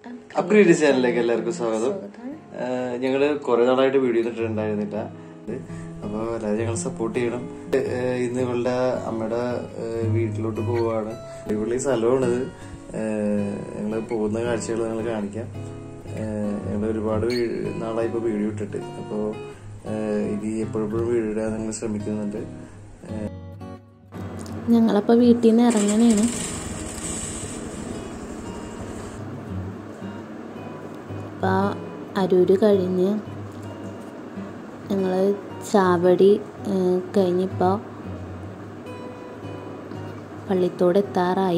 അപ്രീഡ് ചാനലിലേക്ക് എല്ലാവർക്കും സ്വാഗതം ഏഹ് ഞങ്ങള് കുറെ നാളായിട്ട് വീഡിയോ ഇട്ടിട്ടുണ്ടായിരുന്നില്ല അപ്പൊ എല്ലാവരും ഞങ്ങൾ സപ്പോർട്ട് ചെയ്യണം ഏഹ് ഇന്ന് ഇവളുടെ അമ്മയുടെ ഏഹ് വീട്ടിലോട്ട് പോവാണ് ഇവിടെ സ്ഥലമാണിത് ഏഹ് ഞങ്ങള് പോകുന്ന കാഴ്ചകൾ നിങ്ങൾ കാണിക്കാം ഏഹ് ഞങ്ങൾ ഒരുപാട് വീ- നാളായി ഇപ്പൊ വീഡിയോ ഇട്ടിട്ട് അപ്പോ ഏഹ് ഇനി എപ്പോഴെപ്പോഴും വീഡിയോ ഇടാൻ ഞങ്ങൾ ശ്രമിക്കുന്നുണ്ട് ഏഹ് ഞങ്ങളപ്പോൾ വീട്ടിൽ നിന്ന് ഇറങ്ങണേണ് അപ്പോൾ അരൂര് കഴിഞ്ഞ് ഞങ്ങൾ ചാവടി ഏഹ്, കഴിഞ്ഞിപ്പോൾ പള്ളിത്തോട് എത്താറായി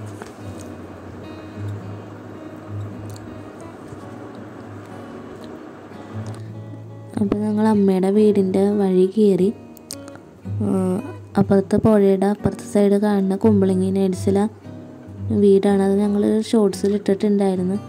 അപ്പോൾ ഞങ്ങൾ അമ്മയുടെ വീടിൻ്റെ വഴി കയറി ആഹ് അപ്പുറത്തെ പുഴയുടെ അപ്പുറത്തെ സൈഡ് കാണുന്ന കുമ്പളങ്ങി നേഴ്സിലെ വീടാണ് അത് ഞങ്ങൾ ഷോർട്സിൽ ഇട്ടിട്ടുണ്ടായിരുന്നു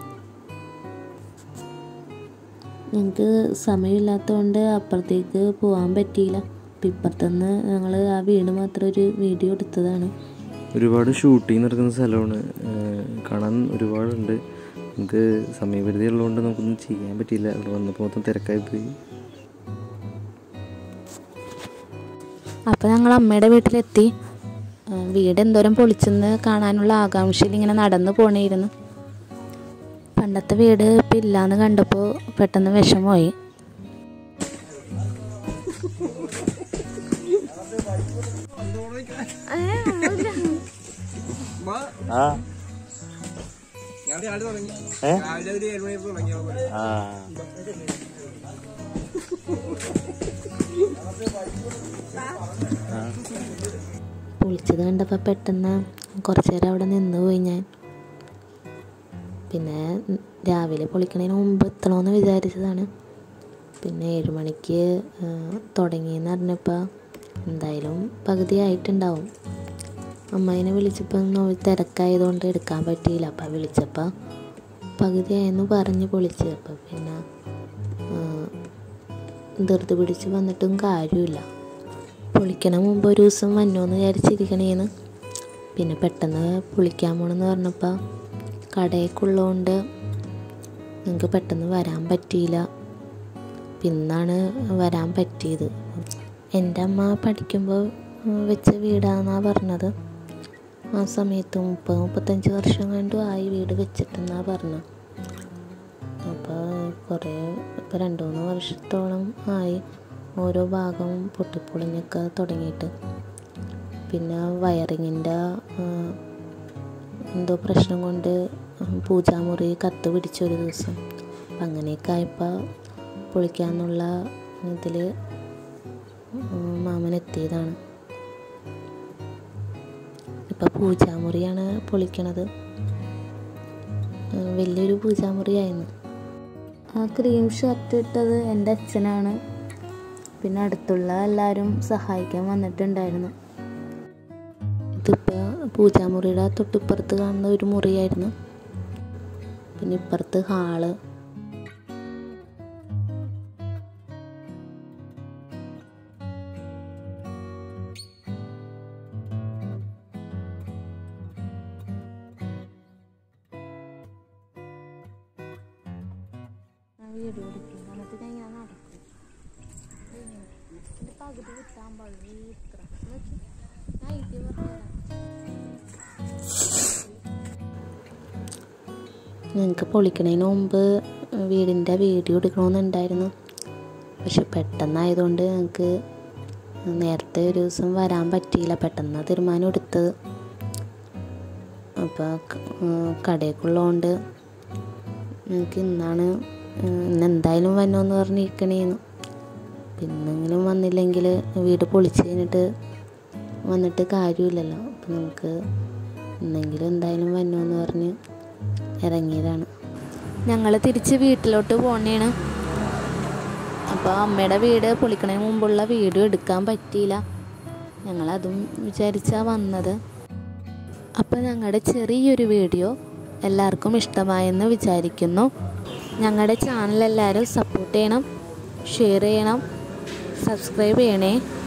ഞങ്ങൾക്ക് സമയമില്ലാത്തതുകൊണ്ട് അപ്പുറത്തേക്ക് പോകാൻ പറ്റിയില്ല അപ്പം ഇപ്പുറത്തുനിന്ന് ഞങ്ങൾ ആ വീട് മാത്രം ഒരു വീഡിയോ എടുത്തതാണ് ഒരുപാട് ഷൂട്ടിംഗ് നടക്കുന്ന സ്ഥലമാണ് ഏഹ് കാണാൻ ഒരുപാടുണ്ട് നമുക്ക് സമയപരിധി ഉള്ളതുകൊണ്ട് നമുക്കൊന്നും ചെയ്യാൻ പറ്റിയില്ല ഇവിടെ വന്നപ്പോൾ മൊത്തം തിരക്കായി പോയി അപ്പോൾ ഞങ്ങൾ അമ്മയുടെ വീട്ടിലെത്തി ആ, വീട് എന്തോരം പൊളിച്ചെന്ന് കാണാനുള്ള ആകാംക്ഷയിൽ ഇങ്ങനെ നടന്നു പോണേയിരുന്നു പണ്ടത്തെ വീട് ഇപ്പം ഇല്ലാന്ന് കണ്ടപ്പോൾ പെട്ടെന്ന് വിഷമമായി ആ ഞാൻ രാവിലെ തുടങ്ങി ഏ? രാവിലെ ഒരു ഏഴ് മണിയപ്പോൾ തുടങ്ങിയാൽ മതി ആ പൊളിച്ചത് കണ്ടപ്പോൾ പെട്ടെന്ന് കുറച്ച് നേരം അവിടെ നിന്ന് പോയി ഞാൻ പിന്നെ രാവിലെ പൊളിക്കണതിന് മുമ്പ് എത്തണമെന്ന് വിചാരിച്ചതാണ് പിന്നെ ഏഴ് മണിക്ക് തുടങ്ങിയെന്ന് അറിഞ്ഞപ്പോൾ എന്തായാലും പകുതി ആയിട്ടുണ്ടാവും അമ്മേനെ വിളിച്ചപ്പോൾ നോ- തിരക്കായതുകൊണ്ട് എടുക്കാൻ പറ്റിയില്ല അപ്പം വിളിച്ചപ്പോൾ പകുതിയായെന്ന് പറഞ്ഞ് പൊളിച്ച് അപ്പം പിന്നെ ആ, ധൃതി പിടിച്ച് വന്നിട്ടും കാര്യമില്ല പൊളിക്കണ മുമ്പ് ഒരു ദിവസം വന്നോന്ന് വിചാരിച്ചിരിക്കണേന്ന് പിന്നെ പെട്ടെന്ന് പൊളിക്കാൻ പോണെന്ന് പറഞ്ഞപ്പോൾ കടയൊക്കെയുള്ളതുകൊണ്ട് ഞങ്ങൾക്ക് പെട്ടെന്ന് വരാൻ പറ്റിയില്ല പിന്നാണ് വരാൻ പറ്റിയത് എൻ്റെ അമ്മ പഠിക്കുമ്പോൾ വെച്ച വീടാണെന്നാണ് പറഞ്ഞത് ആ സമയത്ത് മുപ്പത് മുപ്പത്തഞ്ച് വർഷം കണ്ടും ആയി വീട് വെച്ചിട്ടെന്നാണ് പറഞ്ഞത് അപ്പോൾ കുറേ ഇപ്പോൾ രണ്ട് മൂന്ന് വർഷത്തോളം ആയി ഓരോ ഭാഗവും പൊട്ടിപ്പൊളിഞ്ഞൊക്കെ തുടങ്ങിയിട്ട് പിന്നെ വയറിങ്ങിൻ്റെ എന്തോ പ്രശ്നം കൊണ്ട് പൂജാമുറി കത്ത് പിടിച്ചൊരു ദിവസം അപ്പം അങ്ങനെയൊക്കെ ആയപ്പോൾ പൊളിക്കാന്നുള്ള ഇതിൽ മാമൻ എത്തിയതാണ് ഇപ്പം പൂജാമുറിയാണ് പൊളിക്കണത് ഉം, വലിയൊരു പൂജാമുറിയായിരുന്നു ആ ക്രീം ഷർട്ട് ഇട്ടത് എൻ്റെ അച്ഛനാണ് പിന്നെ അടുത്തുള്ള എല്ലാവരും സഹായിക്കാൻ വന്നിട്ടുണ്ടായിരുന്നു ഇതിപ്പോൾ പൂജാമുറിയുടെ തൊട്ടിപ്പുറത്ത് കാണുന്ന ഒരു മുറിയായിരുന്നു പിന്നെ ഇപ്പുറത്ത് ഹാള് വീഡിയോ എടുക്കും എന്നിട്ട് ഞാൻ ഞാൻ നടക്കും ഇത് പകുതി വിട്ടാൻ പാടില്ല ഇത്ര നോക്കി ഞാൻ ഇത് പറഞ്ഞുതരാം ഞങ്ങൾക്ക് പൊളിക്കണതിന് മുമ്പ് വീടിൻ്റെ വീഡിയോ എടുക്കണമെന്നുണ്ടായിരുന്നു പക്ഷെ പെട്ടെന്നായതുകൊണ്ട് ഞങ്ങൾക്ക് നേരത്തെ ഒരു ദിവസം വരാൻ പറ്റിയില്ല പെട്ടെന്ന് തീരുമാനം എടുത്തത് അപ്പോൾ കടയൊക്കെയുള്ളതുകൊണ്ട് ഞങ്ങൾക്ക് ഇന്നാണ് ഉം, ഇന്ന് എന്തായാലും വന്നോന്ന് പറഞ്ഞിരിക്കണേന്ന് പിന്നെങ്കിലും വന്നില്ലെങ്കിൽ വീട് പൊളിച്ച് കഴിഞ്ഞിട്ട് വന്നിട്ട് കാര്യമില്ലല്ലോ അപ്പം നമുക്ക് ഇന്നെങ്കിലും എന്തായാലും വന്നോന്ന് പറഞ്ഞ് ഇറങ്ങിയതാണ് ഞങ്ങൾ തിരിച്ച് വീട്ടിലോട്ട് പോണേണ് അപ്പോൾ അമ്മയുടെ വീട് പൊളിക്കണതിന് മുമ്പുള്ള വീഡിയോ എടുക്കാൻ പറ്റിയില്ല ഞങ്ങളതും വിചാരിച്ചാണ് വന്നത് അപ്പോൾ ഞങ്ങളുടെ ചെറിയൊരു വീഡിയോ എല്ലാവർക്കും ഇഷ്ടമായെന്ന് വിചാരിക്കുന്നു ഞങ്ങളുടെ ചാനൽ എല്ലാവരും സപ്പോർട്ട് ചെയ്യണം ഷെയർ ചെയ്യണം സബ്സ്ക്രൈബ് ചെയ്യണേ